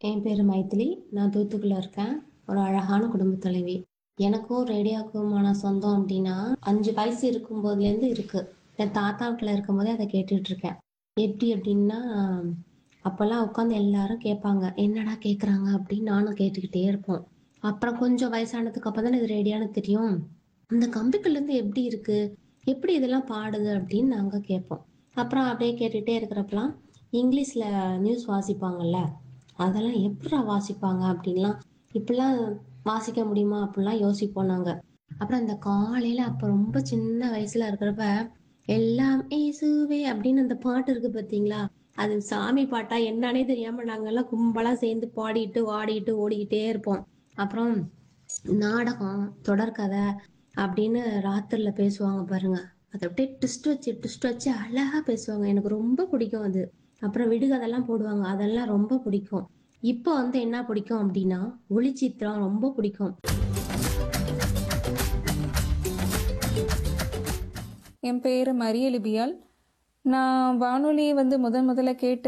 என் பேர் மைதிலி நான் தூத்துக்குள்ள இருக்கேன் ஒரு அழகான குடும்ப தலைவி எனக்கும் ரேடியோக்குமான சொந்தம் அப்படின்னா அஞ்சு வயசு இருக்கும்போதுலேருந்து இருக்கு என் தாத்தா வீட்டில் இருக்கும்போதே அதை கேட்டுட்டு இருக்கேன் எப்படி அப்படின்னா அப்போல்லாம் உட்காந்து எல்லாரும் கேட்பாங்க என்னடா கேட்குறாங்க அப்படின்னு நானும் கேட்டுக்கிட்டே இருப்போம் அப்புறம் கொஞ்சம் வயசானதுக்கு அப்புறம் தானே இது ரேடியோன்னு தெரியும் இந்த கம்பிக்குள்ளேருந்து எப்படி இருக்கு எப்படி இதெல்லாம் பாடுது அப்படின்னு நாங்கள் கேட்போம் அப்புறம் அப்படியே கேட்டுகிட்டே இருக்கிறப்பலாம் இங்கிலீஷில் நியூஸ் வாசிப்பாங்கல்ல அதெல்லாம் எப்படா வாசிப்பாங்க அப்படின்லாம் இப்படிலாம் வாசிக்க முடியுமா அப்படிலாம் யோசிப்போம் நாங்கள் அப்புறம் இந்த காலையில் அப்போ ரொம்ப சின்ன வயசுல இருக்கிறப்ப எல்லாம் ஏசுவே அப்படின்னு அந்த பாட்டு இருக்கு பார்த்தீங்களா அது சாமி பாட்டா என்னன்னே தெரியாம நாங்கெல்லாம் கும்பலா சேர்ந்து பாடிட்டு ஆடிட்டு ஓடிக்கிட்டே இருப்போம் அப்புறம் நாடகம் தொடர்கதை அப்படின்னு ராத்திரில பேசுவாங்க பாருங்க அதை அப்படியே ட்விஸ்ட் வச்சு ட்விஸ்ட் வச்சு அழகா பேசுவாங்க எனக்கு ரொம்ப பிடிக்கும் அது அப்புறம் விடுகதெல்லாம் போடுவாங்க அதெல்லாம் ரொம்ப பிடிக்கும் இப்போ வந்து என்ன பிடிக்கும் அப்படின்னா ஒளிச்சித்திரம் ரொம்ப பிடிக்கும் என் பேர் மரிய லிபியால் நான் வானொலியை வந்து முதன் முதல்ல கேட்ட